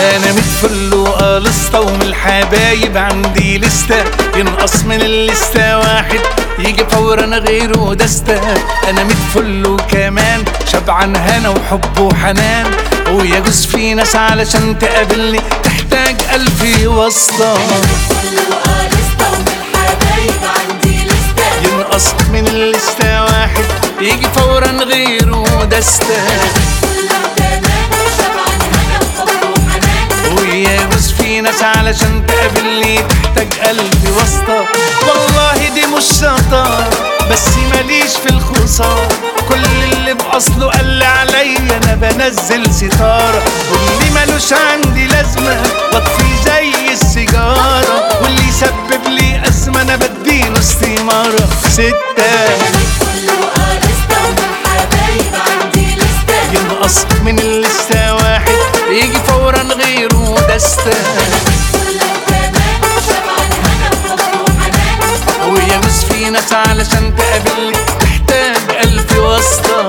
انا متفل وقالسطة ومن الحبايب عندي لستة ينقص من اللستة واحد يجي فورا غيره دستة انا متفل وكمان شبعان هنا وحب وحنان ويجوز في ناس علشان تقابلني تحتاج ألف واسطة كله قالسطة ومن الحبايب عندي لستة ينقص من اللستة واحد يجي فورا غيره دستة كله تمام شبعان هنا وحب وحنان ويجوز في ناس علشان تقابلني تحتاج قلبي واسطة والله دي مش شطارة بس ماليش في الخسارة كل اللي بأصله قال لي عليا أنا بنزل ستارة واللي ملوش عندي لازمة بطفي زي السيجارة واللي يسبب لي أزمة أنا بديله استمارة ستة كله قالسطة ومن الحبايب عندي لستة ينقص من اللستة واحد يجي فورا غيره دستة كله تمام شبعان هنا وحب وحنان ويجوز في ناس علشان تقابلني تحتاج ألف واسطة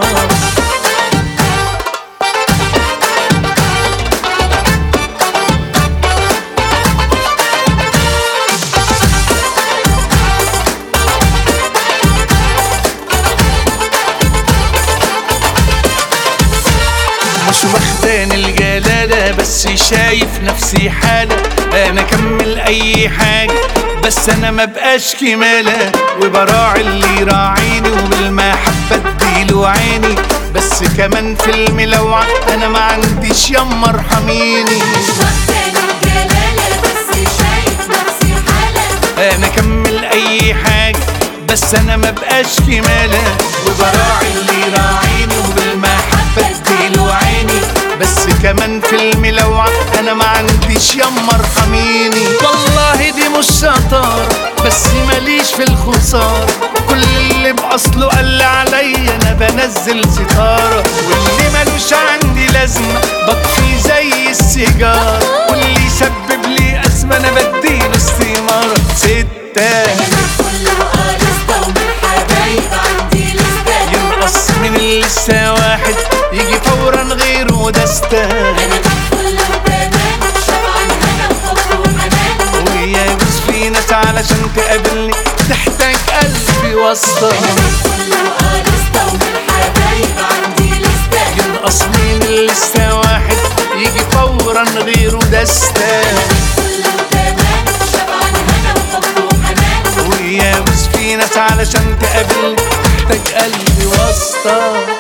مش واخدان الجلالة بس شايف نفسي حالة أنا أكمل أي حاجة بس أنا ما بقاش كمالة وبراعي اللي يراعيني وبالمحبة اديله عيني بس كمان في الملوعة أنا ما عنديش يما ارحميني وقتنا الجلالة بس شايف نفسي حالة أنا أكمل أي حاجة بس أنا ما بقاش كمالة وبراعي اللي يراعيني وبالمحبة اديله عيني بس كمان في الملوعة أنا ما عنديش يما ارحميني والله دي مش شطارة بس ماليش في الخسارة كل اللي بأصله قال لي عليا أنا بنزل ستارة واللي ملوش عندي لازمة بطفي زي السيجارة واللي يسبب لي أزمة أنا بديله استمارة ستة كله قالسطة ومن الحبايب عندي لستة ينقص من اللسة واحد يجي فورا غيره دستة أنا كله تمام شبعان هنا وحب وحنان ويجوز في ناس علشان تقابلني تحتاج قلبي واسطة كله قالسطة ومن الحبايب عندي لستة ينقص من اللسة واحد يجي فورا غيره دستة كله تمام شبعان هنا وحب وحنان ويجوز في ناس علشان تقابلني تحتاج قلبي واسطة